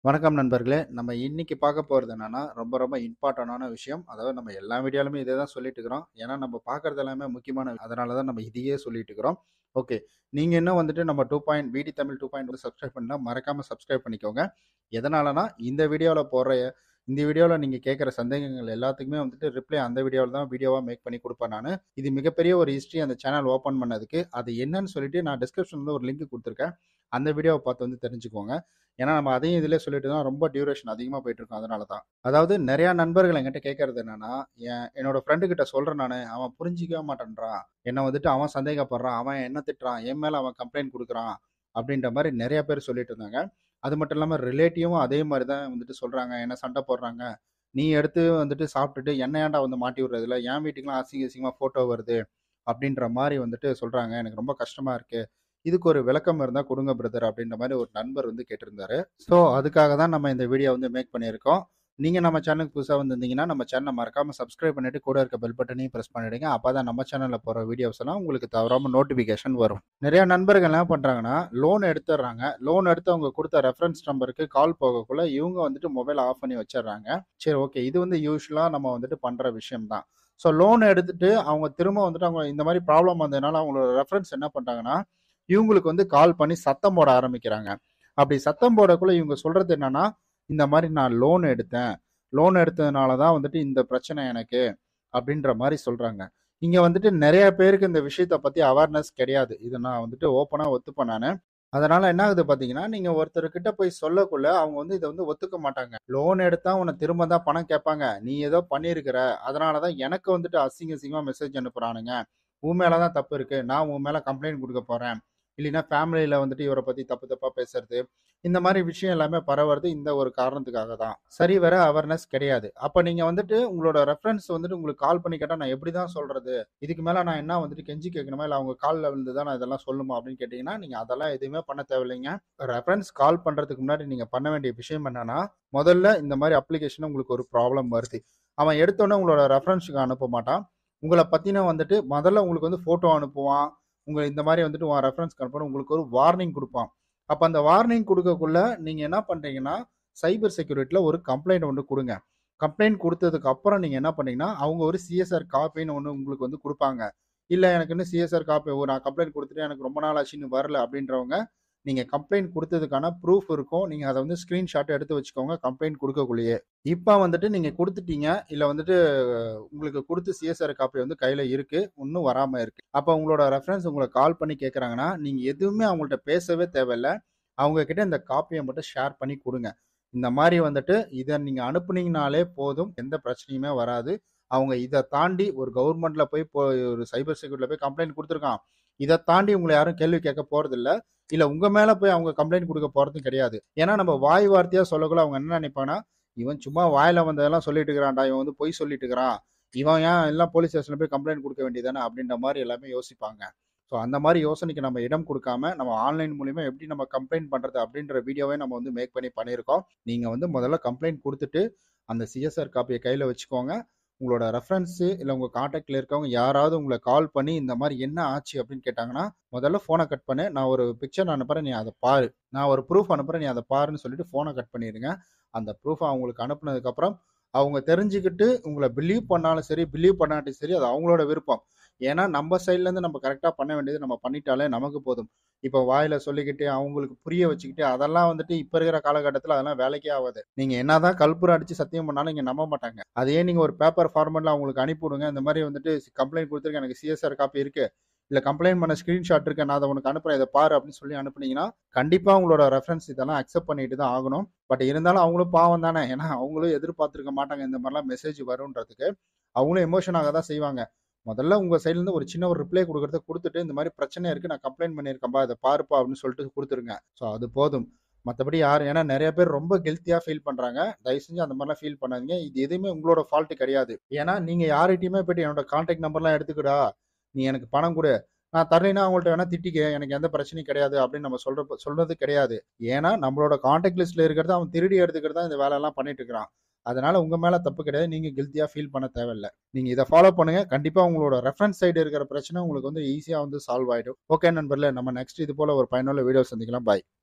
வணக்கம் நண்பர்களே நம்ம இன்னைக்கு பார்க்க போகிறது என்னன்னா ரொம்ப ரொம்ப இம்பார்ட்டண்டான விஷயம் அதாவது நம்ம எல்லா வீடியோலுமே இதே தான் சொல்லிட்டு இருக்கிறோம் ஏன்னா நம்ம பார்க்கறது எல்லாமே முக்கியமான அதனால தான் நம்ம இதையே சொல்லிட்டு இருக்கிறோம் ஓகே நீங்கள் இன்னும் வந்துட்டு நம்ம டூ பாயிண்ட் விடி தமிழ் டூ பாயிண்ட் சப்ஸ்கிரைப் பண்ணால் மறக்காமல் சப்ஸ்கிரைப் பண்ணிக்கோங்க எதனாலனா இந்த வீடியோவில் போடுற இந்த வீடியோவில் நீங்கள் கேட்குற சந்தேகங்கள் எல்லாத்துக்குமே வந்துட்டு ரிப்ளை அந்த வீடியோவில் தான் வீடியோவாக மேக் பண்ணி கொடுப்பேன் நான் இது மிகப்பெரிய ஒரு ஹிஸ்ட்ரி அந்த சேனல் ஓப்பன் பண்ணதுக்கு அது என்னன்னு சொல்லிட்டு நான் டிஸ்கிரிப்ஷனில் ஒரு லிங்க் கொடுத்துருக்கேன் அந்த வீடியோவை பார்த்து வந்து தெரிஞ்சுக்கோங்க ஏன்னா நம்ம அதையும் இதிலே சொல்லிட்டு தான் ரொம்ப டியூரேஷன் அதிகமாக போயிட்டு இருக்கோம் அதனால தான் அதாவது நிறையா நண்பர்கள் என்கிட்ட கேட்கறது என்னன்னா என் என்னோட ஃப்ரெண்டு கிட்ட சொல்கிறேன் நான் அவன் புரிஞ்சிக்கவே மாட்டேன்றான் என்னை வந்துட்டு அவன் சந்தேகப்படுறான் அவன் என்ன திட்டுறான் என் மேலே அவன் கம்ப்ளைண்ட் கொடுக்குறான் அப்படின்ற மாதிரி நிறைய பேர் சொல்லிட்டு இருந்தாங்க அது மட்டும் இல்லாமல் ரிலேட்டிவும் அதே மாதிரி தான் வந்துட்டு சொல்கிறாங்க என்ன சண்டை போடுறாங்க நீ எடுத்து வந்துட்டு சாப்பிட்டுட்டு என்ன ஏன்டா வந்து மாட்டி விடுறதுல என் வீட்டுக்குலாம் அசிங்க அசிங்கமாக ஃபோட்டோ வருது அப்படின்ற மாதிரி வந்துட்டு சொல்கிறாங்க எனக்கு ரொம்ப கஷ்டமாக இருக்குது இதுக்கு ஒரு விளக்கம் இருந்தால் கொடுங்க பிரதர் அப்படின்ற மாதிரி ஒரு நண்பர் வந்து கேட்டிருந்தாரு ஸோ அதுக்காக தான் நம்ம இந்த வீடியோ வந்து மேக் பண்ணியிருக்கோம் நீங்கள் நம்ம சேனலுக்கு புதுசாக வந்திருந்தீங்கன்னா நம்ம சேனலை மறக்காமல் சப்ஸ்கிரைப் பண்ணிட்டு கூட இருக்க பெல் பட்டனையும் ப்ரெஸ் பண்ணிடுங்க அப்போ தான் நம்ம சேனலில் போகிற வீடியோஸ் எல்லாம் உங்களுக்கு தவறாமல் நோட்டிஃபிகேஷன் வரும் நிறைய நண்பர்கள் என்ன பண்ணுறாங்கன்னா லோன் எடுத்துடுறாங்க லோன் எடுத்து அவங்க கொடுத்த ரெஃபரன்ஸ் நம்பருக்கு கால் போகக்குள்ள இவங்க வந்துட்டு மொபைல் ஆஃப் பண்ணி வச்சிடுறாங்க சரி ஓகே இது வந்து யூஸ்வலாக நம்ம வந்துட்டு பண்ணுற விஷயம் தான் ஸோ லோன் எடுத்துட்டு அவங்க திரும்ப வந்துட்டு அவங்க இந்த மாதிரி ப்ராப்ளம் வந்ததுனால அவங்களோட ரெஃபரன்ஸ் என்ன பண்ணுறாங்கன்னா இவங்களுக்கு வந்து கால் பண்ணி சத்தம் போட ஆரம்பிக்கிறாங்க அப்படி சத்தம் போடக்குள்ள இவங்க சொல்றது என்னன்னா இந்த மாதிரி நான் லோன் எடுத்தேன் லோன் எடுத்ததுனால தான் வந்துட்டு இந்த பிரச்சனை எனக்கு அப்படின்ற மாதிரி சொல்றாங்க இங்க வந்துட்டு நிறைய பேருக்கு இந்த விஷயத்த பத்தி அவேர்னஸ் கிடையாது இதை நான் வந்துட்டு ஓப்பனா ஒத்துப்பேன் நான் அதனால என்ன ஆகுது பாத்தீங்கன்னா நீங்க ஒருத்தர்கிட்ட போய் சொல்லக்குள்ள அவங்க வந்து இதை வந்து ஒத்துக்க மாட்டாங்க லோன் எடுத்தா உன்னை திரும்ப தான் பணம் கேட்பாங்க நீ ஏதோ பண்ணியிருக்கிற அதனாலதான் எனக்கு வந்துட்டு அசிங்க அசிங்கமா மெசேஜ் அனுப்புறானுங்க உன் மேலதான் தப்பு இருக்கு நான் உன் மேல கம்ப்ளைண்ட் கொடுக்க போறேன் இல்லைன்னா ஃபேமிலியில் வந்துட்டு இவரை பற்றி தப்பு தப்பாக பேசுறது இந்த மாதிரி விஷயம் எல்லாமே பரவுறது இந்த ஒரு காரணத்துக்காக தான் சரி வர அவேர்னஸ் கிடையாது அப்போ நீங்கள் வந்துட்டு உங்களோட ரெஃபரன்ஸ் வந்துட்டு உங்களுக்கு கால் பண்ணி கேட்டால் நான் எப்படி தான் சொல்கிறது இதுக்கு மேலே நான் என்ன வந்துட்டு கெஞ்சி கேட்கணுமா இல்லை அவங்க காலில் விழுந்து தான் நான் இதெல்லாம் சொல்லுமா அப்படின்னு கேட்டிங்கன்னா நீங்கள் அதெல்லாம் எதுவுமே பண்ண தேவையில்லைங்க ரெஃபரன்ஸ் கால் பண்ணுறதுக்கு முன்னாடி நீங்கள் பண்ண வேண்டிய விஷயம் என்னன்னா முதல்ல இந்த மாதிரி அப்ளிகேஷன் உங்களுக்கு ஒரு ப்ராப்ளம் வருது அவன் எடுத்தோன்னே உங்களோட ரெஃபரன்ஸுக்கு அனுப்ப மாட்டான் உங்களை பற்றின வந்துட்டு முதல்ல உங்களுக்கு வந்து ஃபோட்டோ அனுப்புவான் உங்க இந்த மாதிரி வந்துட்டு உன் ரெஃபரன்ஸ் அனுப்பணும் உங்களுக்கு ஒரு வார்னிங் கொடுப்பான் அப்போ அந்த வார்னிங் கொடுக்கக்குள்ள நீங்கள் என்ன பண்ணுறீங்கன்னா சைபர் செக்யூரிட்டியில் ஒரு கம்ப்ளைண்ட் ஒன்று கொடுங்க கம்ப்ளைண்ட் கொடுத்ததுக்கு அப்புறம் நீங்கள் என்ன பண்ணீங்கன்னா அவங்க ஒரு சிஎஸ்ஆர் காப்பின்னு ஒன்று உங்களுக்கு வந்து கொடுப்பாங்க இல்லை எனக்கு இன்னும் சிஎஸ்ஆர் காப்பி நான் கம்ப்ளைண்ட் கொடுத்துட்டு எனக்கு ரொம்ப நாள் ஆச்சுன்னு வரல அப்படின்றவங்க நீங்கள் கம்ப்ளைண்ட் கொடுத்ததுக்கான ப்ரூஃப் இருக்கும் நீங்கள் அதை வந்து ஸ்க்ரீன்ஷாட் எடுத்து வச்சுக்கோங்க கம்ப்ளைண்ட் கொடுக்கக்குள்ளேயே இப்போ வந்துட்டு நீங்கள் கொடுத்துட்டீங்க இல்லை வந்துட்டு உங்களுக்கு கொடுத்து சிஎஸ்ஆர் காப்பி வந்து கையில் இருக்குது இன்னும் வராமல் இருக்குது அப்போ உங்களோட ரெஃபரன்ஸ் உங்களை கால் பண்ணி கேட்குறாங்கன்னா நீங்கள் எதுவுமே அவங்கள்ட்ட பேசவே தேவையில்ல அவங்க கிட்ட இந்த காப்பியை மட்டும் ஷேர் பண்ணி கொடுங்க இந்த மாதிரி வந்துட்டு இதை நீங்கள் அனுப்புனீங்கனாலே போதும் எந்த பிரச்சனையுமே வராது அவங்க இதை தாண்டி ஒரு கவர்மெண்ட்ல போய் போ ஒரு சைபர் செக்யூரிட்டியில் போய் கம்ப்ளைண்ட் கொடுத்துருக்கான் இதை தாண்டி உங்களை யாரும் கேள்வி கேட்க போறதில்ல இல்ல உங்க மேல போய் அவங்க கம்ப்ளைண்ட் கொடுக்க போறதும் கிடையாது ஏன்னா நம்ம வாய் வார்த்தையா சொல்லக்குள்ள அவங்க என்ன நினைப்பாங்கன்னா இவன் சும்மா வாயில வந்ததெல்லாம் சொல்லிட்டு இருக்கிறான்டா இவன் வந்து பொய் சொல்லிட்டு இருக்கிறான் இவன் ஏன் எல்லாம் போலீஸ் ஸ்டேஷன்ல போய் கம்ப்ளைண்ட் கொடுக்க வேண்டியதானே அப்படின்ற மாதிரி எல்லாமே யோசிப்பாங்க ஸோ அந்த மாதிரி யோசனைக்கு நம்ம இடம் கொடுக்காம நம்ம ஆன்லைன் மூலியமா எப்படி நம்ம கம்ப்ளைண்ட் பண்றது அப்படின்ற வீடியோவை நம்ம வந்து மேக் பண்ணி பண்ணியிருக்கோம் நீங்க வந்து முதல்ல கம்ப்ளைண்ட் கொடுத்துட்டு அந்த சிஎஸ்ஆர் காப்பியை கையில வச்சுக்கோங்க உங்களோட ரெஃபரன்ஸு இல்லை உங்கள் காண்டாக்டில் இருக்கவங்க யாராவது உங்களை கால் பண்ணி இந்த மாதிரி என்ன ஆச்சு அப்படின்னு கேட்டாங்கன்னா முதல்ல ஃபோனை கட் பண்ணு நான் ஒரு பிக்சர் அனுப்புகிறேன் நீ அதை பாரு நான் ஒரு ப்ரூஃப் அனுப்புகிறேன் நீ அதை பாருன்னு சொல்லிட்டு ஃபோனை கட் பண்ணிடுங்க அந்த ப்ரூஃபை அவங்களுக்கு அனுப்புனதுக்கப்புறம் அவங்க தெரிஞ்சுக்கிட்டு உங்களை பிலீவ் பண்ணாலும் சரி பிலீவ் பண்ணாட்டும் சரி அது அவங்களோட விருப்பம் ஏன்னா நம்ம சைட்லேருந்து நம்ம கரெக்டாக பண்ண வேண்டியது நம்ம பண்ணிட்டாலே நமக்கு போதும் இப்போ வாயில சொல்லிக்கிட்டு அவங்களுக்கு புரிய வச்சுக்கிட்டு அதெல்லாம் வந்துட்டு இப்போ இருக்கிற காலகட்டத்தில் அதெல்லாம் வேலைக்கே ஆகாது நீங்கள் என்னதான் கல்புரம் அடித்து சத்தியம் பண்ணாலும் இங்கே நம்ப மாட்டாங்க அதையே நீங்கள் ஒரு பேப்பர் ஃபார்மெட்டில் அவங்களுக்கு அனுப்பிவிடுங்க இந்த மாதிரி வந்துட்டு கம்ப்ளைண்ட் கொடுத்துருக்கேன் எனக்கு சிஎஸ்ஆர் காப்பி இருக்கு இல்லை கம்ப்ளைண்ட் பண்ண ஸ்க்ரீன்ஷாட் இருக்கு நான் அதை உனக்கு அனுப்புறேன் இதை பாரு அப்படின்னு சொல்லி அனுப்புனீங்கன்னா கண்டிப்பாக உங்களோட ரெஃபரன்ஸ் இதெல்லாம் அக்செப்ட் பண்ணிட்டு தான் ஆகணும் பட் இருந்தாலும் அவங்களும் பாவம் தானே ஏன்னா அவங்களும் எதிர்பார்த்துருக்க மாட்டாங்க இந்த மாதிரிலாம் மெசேஜ் வரும்ன்றதுக்கு அவங்களும் எமோஷன் ஆக தான் செய்வாங்க முதல்ல உங்கள் சைட்லேருந்து ஒரு சின்ன ஒரு ரிப்ளை கொடுக்குறத கொடுத்துட்டு இந்த மாதிரி பிரச்சனை இருக்குது நான் கம்ப்ளைண்ட் பண்ணியிருக்கேன்பா இதை பாருப்பா அப்படின்னு சொல்லிட்டு கொடுத்துருங்க ஸோ அது போதும் மற்றபடி யாரும் ஏன்னா நிறைய பேர் ரொம்ப கெல்த்தியாக ஃபீல் பண்ணுறாங்க தயவு செஞ்சு அந்த மாதிரிலாம் ஃபீல் பண்ணாதீங்க இது எதுவுமே உங்களோட ஃபால்ட்டு கிடையாது ஏன்னா நீங்கள் யார்கிட்டயுமே போயிட்டு என்னோட கான்டாக்ட் நம்பர்லாம் எடுத்துக்கிடா நீ எனக்கு பணம் கொடு நான் தரலைன்னா அவங்கள்ட்ட வேணா திட்டிக்க எனக்கு எந்த பிரச்சனையும் கிடையாது அப்படின்னு நம்ம சொல்ற சொல்றது கிடையாது ஏன்னா நம்மளோட கான்டாக்ட் லிஸ்ட்ல இருக்கிறது அவன் திருடி எடுத்துக்கிறது தான் இந்த வேலையெல்லாம் பண்ணிட்டு இருக்கிறான் அதனால உங்க மேல தப்பு கிடையாது நீங்க கில்த்தியா ஃபீல் பண்ண தேவையில்ல நீங்க இதை ஃபாலோ பண்ணுங்க கண்டிப்பா உங்களோட ரெஃபரன்ஸ் சைடு இருக்கிற பிரச்சனை உங்களுக்கு வந்து ஈஸியா வந்து சால்வ் ஆயிடும் ஓகே நண்பர்ல நம்ம நெக்ஸ்ட் இது போல ஒரு பயனுள்ள வீடியோ சந்திக்கலாம் பாய்